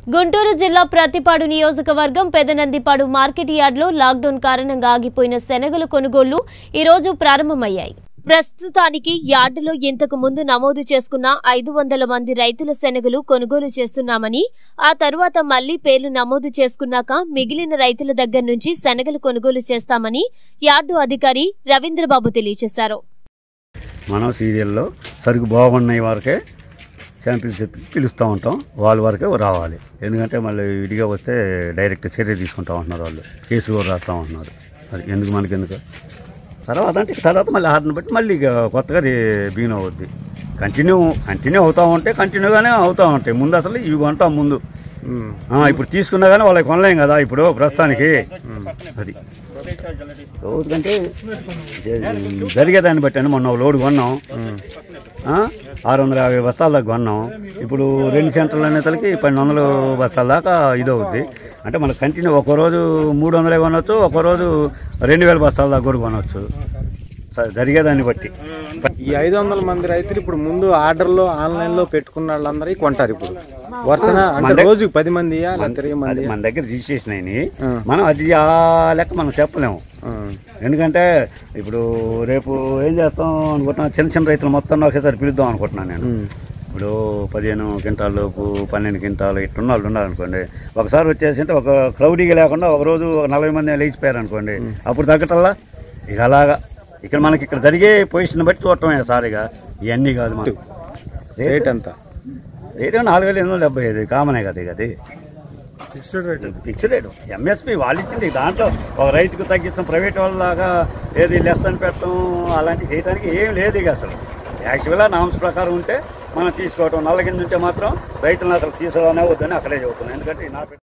గుంటూరు జిల్లా ప్రతిపాడు నియోజకవర్గం పెదనందిపాడు మార్కెట్ యార్డ్లో లాక్డౌన్ కారణంగా ఆగిపోయిన శనగల కొనుగోళ్లు ఈ రోజు ప్రారంభమయ్యాయి ప్రస్తుతానికి యార్డులో ఇంతకు ముందు నమోదు చేసుకున్న ఐదు వందల మంది రైతుల శనగలు కొనుగోలు చేస్తున్నామని ఆ తరువాత మళ్లీ పేర్లు నమోదు చేసుకున్నాక మిగిలిన రైతుల దగ్గర నుంచి శనగలు కొనుగోలు చేస్తామని యార్డు అధికారి రవీంద్రబాబు తెలియజేశారు మనం సీరియల్లో సరుకు బాగున్నాయి వరకే శాంపిల్స్ చెప్పి పిలుస్తూ ఉంటాం వాళ్ళ వరకే రావాలి ఎందుకంటే మళ్ళీ విడిగా వస్తే డైరెక్ట్ చర్య తీసుకుంటా ఉంటున్నారు వాళ్ళు కేసులు కూడా రాస్తూ ఉంటున్నారు అది ఎందుకు మనకి ఎందుకు తర్వాత అంటే తర్వాత మళ్ళీ ఆర్డర్ని బట్టి మళ్ళీ ఇక కొత్తగా బీన్ అవుద్ది కంటిన్యూ కంటిన్యూ అవుతూ ఉంటే కంటిన్యూగానే అవుతూ ఉంటాయి ముందు అసలు ఇవి కొంటాం ముందు ఆ, ఇప్పుడు తీసుకున్నా కానీ వాళ్ళకి కొనలేం కదా ఇప్పుడు ప్రస్తుతానికి అది రోజుకంటే జ- జరిగేదాన్ని బట్టి అండి మొన్న ఒక లోడ్ కొన్నాం ఆ, ఆరు వందల యాభై బస్తాల దాకా కొన్నాం ఇప్పుడు రెండు సెంటర్లు అనేతలకి పన్నెండు వందలు బస్తాల దాకా ఇది అవుద్ది అంటే మనకు కంటిన్యూ ఒక రోజు మూడు వందలే కొనవచ్చు ఒక రోజు రెండు వేల బస్తాల దాకా కూడా కొనవచ్చు స- జరిగేదాన్ని బట్టి ఈ ఐదు వందల మంది రైతులు ఇప్పుడు ముందు ఆర్డర్లో ఆన్లైన్ లో పెట్టుకున్న వాళ్ళందరూ కొంటారు ఇప్పుడు వరుసన అంటే రోజుకి పది మంది లేకపోతే ఇరవై మంది అది మన దగ్గర రిజిస్ట్రేషన్ అయినాయి మనం అది ఆ లెక్క మనం చెప్పలేము ఎందుకంటే ఇప్పుడు రేపు ఏం చేస్తాం అనుకుంటున్నా చిన్న చిన్న రైతులు మొత్తం ఒకేసారి పిలుద్దాం అనుకుంటున్నాను నేను ఇప్పుడు పదిహేను క్వింటాల్ లోపు పన్నెండు క్వింటాలు ఇట్టున్న వాళ్ళు ఉన్నారనుకోండి ఒకసారి వచ్చేసింటే ఒక క్రౌడీగా లేకుండా ఒక రోజు ఒక నలభై మంది లేచిపోయారు అనుకోండి అప్పుడు తగ్గటల్లా ఇక అలాగా ఇక్కడ మనకి ఇక్కడ జరిగే పొజిషన్ బట్టి చూడటమే సార్ ఇక ఇవన్నీ కాదు మనం రేట్ ఎంత రేటు నాలుగు వేల ఎనిమిది వందల డెబ్బై ఐదు కామనే కదా ఇక అది ఫిక్స్డ్ రేటు ఎంఎస్పి వాళ్ళు ఇచ్చింది దాంట్లో ఒక రైతుకు తగ్గించడం ప్రైవేట్ వాళ్ళలాగా ఏది లెస్ అని పెట్టడం అలాంటివి చేయడానికి ఏం లేదు ఇక అసలు యాక్చువల్గా నామ్స్ ప్రకారం ఉంటే మనం తీసుకోవటం నల్ల కింద ఉంటే మాత్రం రైతులను అసలు తీసుకోవాలనే వద్దని అక్కడే చెబుతున్నాం ఎందుకంటే ఈ నా